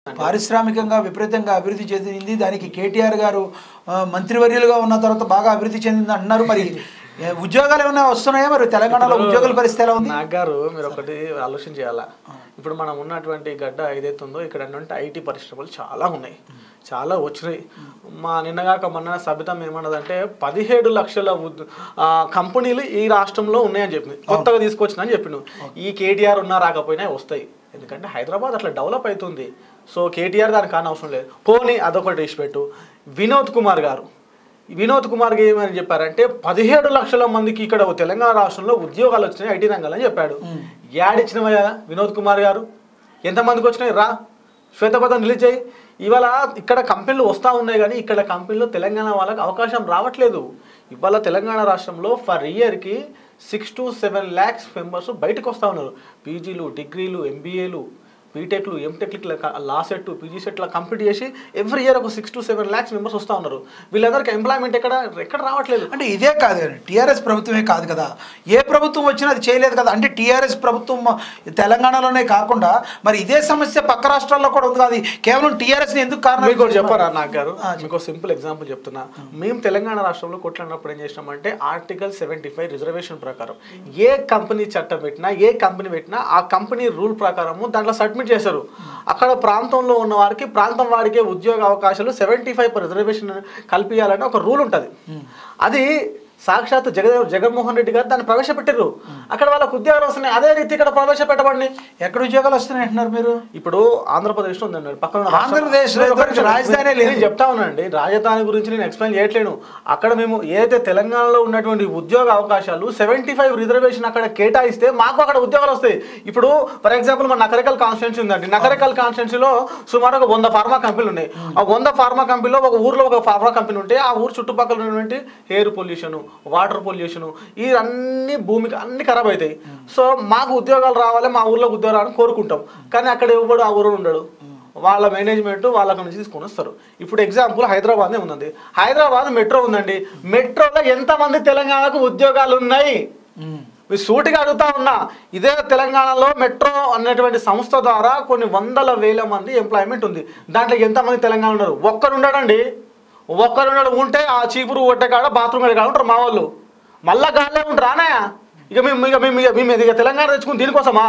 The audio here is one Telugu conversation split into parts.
పారిశ్రామికంగా విపరీతంగా అభివృద్ధి చెందింది దానికి కేటీఆర్ గారు ఆ, మంత్రివర్యులుగా ఉన్న తర్వాత బాగా అభివృద్ధి చెందింది అంటున్నారు మరి ఏ, ఉద్యోగాలు ఏమైనా వస్తున్నాయా మరి తెలంగాణలో ఉద్యోగాల పరిస్థితి ఎలా ఉంది నాగ్ గారు మీరు ఒకటి ఆలోచన చేయాలా ఇప్పుడు మనం ఉన్నటువంటి గడ్డ ఏదైతే ఉందో ఇక్కడ ఏంటంటే ఐటీ పరిశ్రమలు చాలా ఉన్నాయి చాలా వచ్చినాయి మా నిన్నగాక మొన్న సబితం ఏమన్నదంటే పదిహేడు లక్షల ఉద్- ఆ, కంపెనీలు ఈ రాష్ట్రంలో ఉన్నాయని చెప్పింది కొత్తగా తీసుకొచ్చిన అని చెప్పిండు ఈ కేటీఆర్ ఉన్నా రాకపోయినా వస్తాయి ఎందుకంటే హైదరాబాద్ అట్లా డెవలప్ అవుతుంది సో కేటీఆర్ దానికి కాని అవసరం లేదు పోనీ అదొకటి ఇచ్చిపెట్టు వినోద్ కుమార్ గారు వినోద్ కుమార్ గారు ఏమని చెప్పారంటే పదిహేడు లక్షల మందికి ఇక్కడ తెలంగాణ రాష్ట్రంలో ఉద్యోగాలు వచ్చినాయి ఐటీ రంగంలో అని చెప్పాడు యాడిచ్చినవయ్యా వినోద్ కుమార్ గారు ఎంతమందికి వచ్చినాయి రా శ్వేతపథం రిలీజ్ చేయి ఇవాళ ఇక్కడ కంపెనీలు వస్తూ ఉన్నాయి కానీ ఇక్కడ కంపెనీలో తెలంగాణ వాళ్ళకి అవకాశం రావట్లేదు ఇవాళ తెలంగాణ రాష్ట్రంలో ఫర్ ఇయర్కి six to seven lakhs members బయటకు వస్తూ ఉన్నారు పీజీలు డిగ్రీలు ఎంబీఏలు బీటెక్లు ఎంటెక్లు లా సెట్ పీజీ సెట్ల కంప్లీట్ చేసి ఎవ్రీ ఇయర్ ఒక six to seven lakhs members వస్తూ ఉన్నారు వీళ్ళందరికీ ఎంప్లాయ్మెంట్ ఎక్కడ ఎక్కడ రావట్లేదు అంటే ఇదే కాదు టీఆర్ఎస్ ప్రభుత్వమే కాదు కదా ఏ ప్రభుత్వం వచ్చినా అది చేయలేదు కదా అంటే టీఆర్ఎస్ ప్రభుత్వం తెలంగాణలోనే కాకుండా మరి ఇదే సమస్య పక్క రాష్ట్రాల్లో కూడా ఉంది కాదు కేవలం టీఆర్ఎస్ ఎందుకు కారణం మీకు ఒకటి చెప్పారా నాకు గారు ఆ, మీకు సింపుల్ ఎగ్జాంపుల్ చెప్తున్నా మేము తెలంగాణ రాష్ట్రంలో కొట్లాడినప్పుడు ఏం చేసినామంటే ఆర్టికల్ సెవెంటీ ఫైవ్ రిజర్వేషన్ ప్రకారం ఏ కంపెనీ చట్టం పెట్టినా ఏ కంపెనీ పెట్టినా ఆ కంపెనీ రూల్ ప్రకారము దాంట్లో సబ్మిట్ చేశారు అక్కడ ప్రాంతంలో ఉన్న వారికి ప్రాంతం వాడికే ఉద్యోగ అవకాశాలు సెవెంటీ ఫైవ్ రిజర్వేషన్ కల్పించాలని ఒక రూల్ ఉంటుంది అది సాక్షాత్ జగన్ జగన్మోహన్ రెడ్డి గారు దాన్ని ప్రవేశపెట్టారు అక్కడ వాళ్ళకు ఉద్యోగాలు వస్తున్నాయి అదే రీతి ఇక్కడ ప్రవేశపెట్టబడి ఎక్కడ ఉద్యోగాలు వస్తున్నాయి అంటున్నారు మీరు ఇప్పుడు ఆంధ్రప్రదేశ్ లో ఉందండి పక్కన ఉన్న రాష్ట్రం- ఆంధ్రప్రదేశ్లో నేను ఒకటి ఇదివరకు రాజధానే లేదు. నేను చెప్తా ఉన్నానండి రాజధాని గురించి నేను ఎక్స్ప్లెయిన్ చేయట్లేను అక్కడ మేము ఏదైతే తెలంగాణలో ఉన్నటువంటి ఉద్యోగ అవకాశాలు సెవెంటీ ఫైవ్ రిజర్వేషన్ అక్కడ కేటాయిస్తే మాకు అక్కడ ఉద్యోగాలు వస్తాయి ఇప్పుడు ఫర్ ఎగ్జాంపుల్ మన నకరికల్ కాన్స్టిట్యున్సీ ఉందండి నకరికల్ కాన్స్టిట్యున్సీలో సుమారు ఒక వంద ఫార్మా కంపెనీలు ఉన్నాయి ఆ వంద ఫార్మా కంపెనీలో ఒక ఊర్లో ఒక ఫార్మా కంపెనీ ఉంటే ఆ ఊరు చుట్టుపక్కల ఉన్నటువంటి ఎయిర్ పొల్యూషన్ వాటర్ పొల్యూషన్ ఇవన్నీ భూమికి అన్ని ఖరాబ్ అవుతాయి సో మాకు ఉద్యోగాలు రావాలి మా ఊర్లో ఉద్యోగాలు రావాలని కోరుకుంటాం కానీ అక్కడ ఎవడు ఆ ఊరు ఉండడు వాళ్ళ మేనేజ్మెంట్ వాళ్ళ నుంచి తీసుకొని వస్తారు ఇప్పుడు ఎగ్జాంపుల్ హైదరాబాద్నే ఉందండి హైదరాబాద్ మెట్రో ఉందండి మెట్రోలో ఎంతమంది తెలంగాణకు ఉద్యోగాలు ఉన్నాయి మీరు సూటిగా అడుగుతా ఉన్నా ఇదే తెలంగాణలో మెట్రో అన్నటువంటి సంస్థ ద్వారా కొన్ని వందల వేల మంది ఎంప్లాయ్మెంట్ ఉంది దాంట్లో ఎంతమంది తెలంగాణ ఉన్నారు ఒక్కరు ఉండడండి ఒక్కరు ఉండడం ఉంటే ఆ చీపురు కొట్టే కాడ బాత్రూమ్ కాడ ఉంటారు మా వాళ్ళు మళ్ళా గాల్లే ఉంటారు అనాయ ఇక మేము ఇక మేము ఇక మేము ఇక తెలంగాణ తెచ్చుకుని దీనికోసమా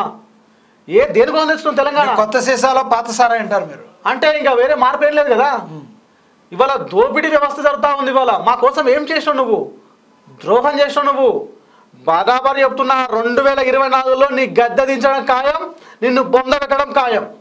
ఏ దేనికోసం తెచ్చుకున్నాం తెలంగాణ కొత్త సీసాలో పాత సారా అంటారు మీరు అంటే ఇంకా వేరే మార్పు ఏం లేదు కదా ఇవాళ దోపిడీ వ్యవస్థ జరుగుతా ఉంది ఇవాళ మా కోసం ఏం చేసినావు నువ్వు ద్రోహం చేసినావు నువ్వు బాధాబారి చెప్తున్నా రెండు వేల ఇరవై నాలుగులో నీ గద్దె దించడం ఖాయం నిన్ను బొంద పెట్టడం ఖాయం